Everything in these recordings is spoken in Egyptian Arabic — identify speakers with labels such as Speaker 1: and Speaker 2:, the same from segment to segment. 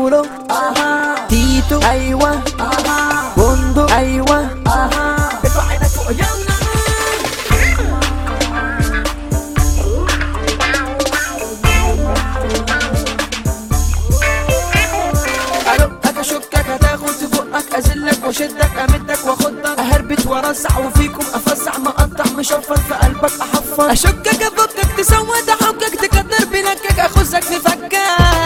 Speaker 1: بولو تيتو ايوه بندق ايوه ارفع ايدك فوق يلا الوقك اشكك هتاخد في بقك ازلك واشدك امدك واخدك اهربت وارزع وفيكم افزع مقطع مشفر في قلبك احفر اشكك افكك تسود احكك تكتر بنكك اخزك في فكك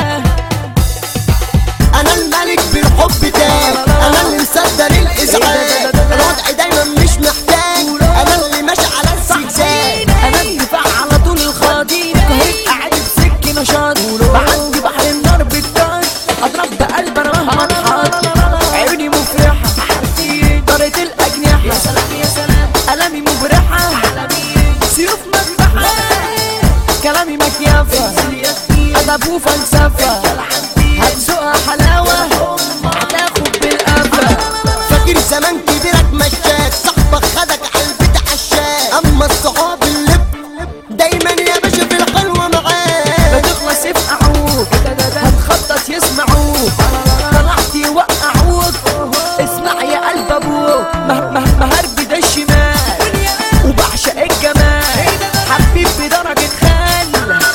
Speaker 2: انا الملك بالحب تاج انا اللي مصدر الازعاج الوضع دايما مش محتاج انا اللي ماشي على الزجزاج
Speaker 1: انا الدفاع على طول الخاطي قهرت قاعد بسك نشاط بعدي بحر النار بالتاج اضرب بقلب انا مهما اتحط عيوني مفرحه طارت الاجنحه يا سلام يا سلام قلمي مبرحه سيوف مذبحه كلامي مكيافه ادب وفلسفه هتسوقها حلاوه هتاخد بالقفا
Speaker 2: فاكر زمان كبيرك مشاك صاحبك خدك علبة عشاك اما الصحاب اللي دايما يا باشا في الحلوة معاك
Speaker 1: بتخلص يفقعوك هتخطط يسمعوك طلعت يوقعوك اسمع يا قلب ابوك مه- مه- مهرب ده الشمال وبعشق الجمال حبيب بدرجة خال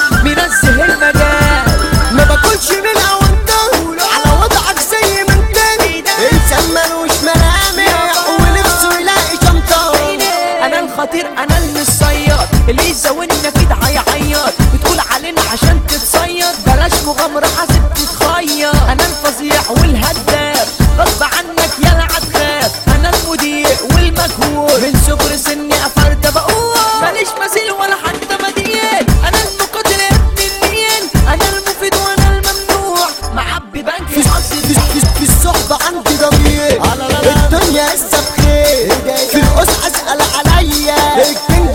Speaker 1: منزه المجال
Speaker 2: ما باكلش من اوانطه على وضعك زي ما انت انسان ملوش ملامح ونفسه يلاقي شنطه
Speaker 1: انا الخطير انا اللي الصياد اللي يزودنا كده هيعيط بتقول علينا عشان تتصيد بلاش مغامرة حاسب تتخيط انا الفظيع والهداف غصب عنك يلا هتخاف انا المدير والمجهول من صغر سني افرت بقول ماليش مثيل ولا حتى بديل انا المقاتل يا ابن النيل انا المفيد وانا الممنوع معبي بنك
Speaker 2: في, في, في, في الصحبة عندي ضمير الدنيا لسه بخير في القصة اسأل عليا الكنج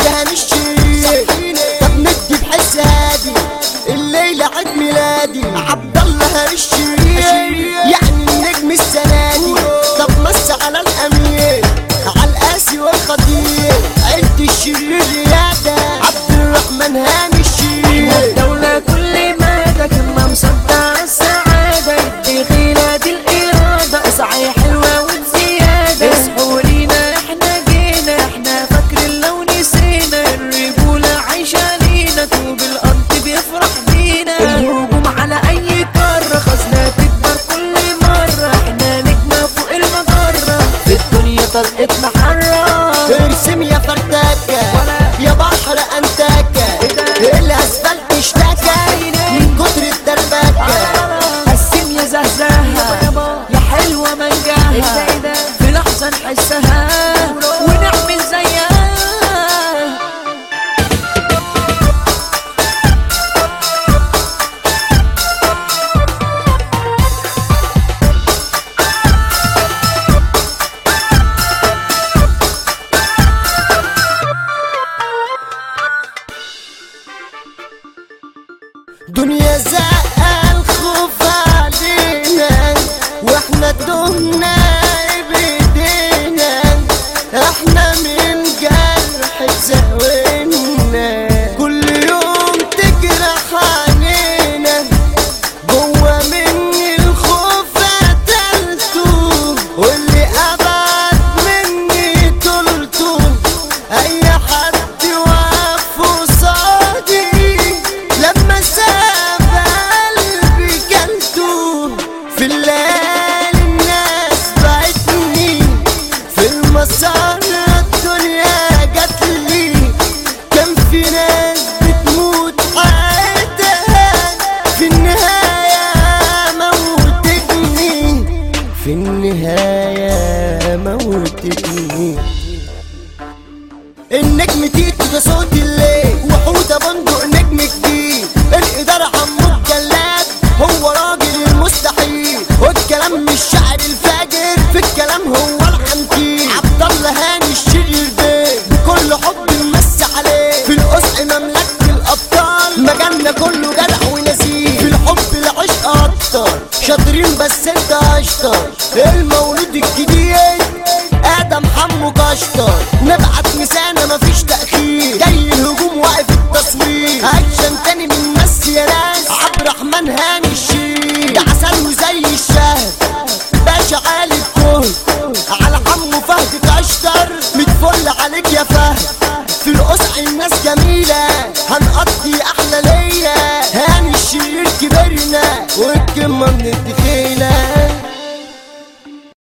Speaker 2: هنشير طب ندي بحس هادي الليلة عيد ميلادي عبد الله هنشير يعني النجم السنة دي طب مس على الأمير على القاسي والخطير عيلة الشرير ريادة عبد الرحمن هاني الشير
Speaker 1: الدولة كل مدى كنا مصدع السعادة يدي خيلة دي الإرادة اسعي حلوة وزيادة اصحوا لينا احنا جينا احنا فاكرين لو نسينا الرجولة عايشة لينا طوب الأرض بيفرح بينا الهجوم على أي قارة خزنة تكبر كل مرة احنا نجمة فوق المجرة في الدنيا طلقتنا حرة
Speaker 2: ارسم يا فرداكة يا بحر انتاكة الاسفلت اشتكى من كتر الدربكة
Speaker 1: قسم يا زهزاها يا حلوة منجاها في لحظة نحسها ونعمل زيها
Speaker 2: دنيا زقة الخوف علينا واحنا تهنا بايدينا احنا من جرح زهونا كل يوم تجرح علينا جوا مني الخوف قتلته واللي ابعد مني طولته اي حد واقف قصادي لما ساب قلبي كلته في الليل الناس بعتني في المسار الدنيا جات لي كان في ناس بتموت حياتها في النهاية موتتني في النهاية موتتني النجم تيتو ده صوت الليل وحودة بندق نجم كبير الإدارة عمو الجلاد هو راجل المستحيل والكلام مش شعر الفاجر في الكلام هو الحنكير عبد الله هاني الشرير بيه بكل حب نمس عليه في القصع مملكة الأبطال مجالنا كله جدع ونزيه في الحب العشق أكتر شاطرين بس انت اشطر المولود الجديد ادم حمو كشطر نبعت مسانة مفيش تأخير جاي الهجوم واقف التصوير اكشن تاني من ناس يا ناس عبد الرحمن هاني الشير ده عسل وزي الناس جميلة هنقضي احلى ليلة هاني الشرير كبرنا والكلمة من الدخيل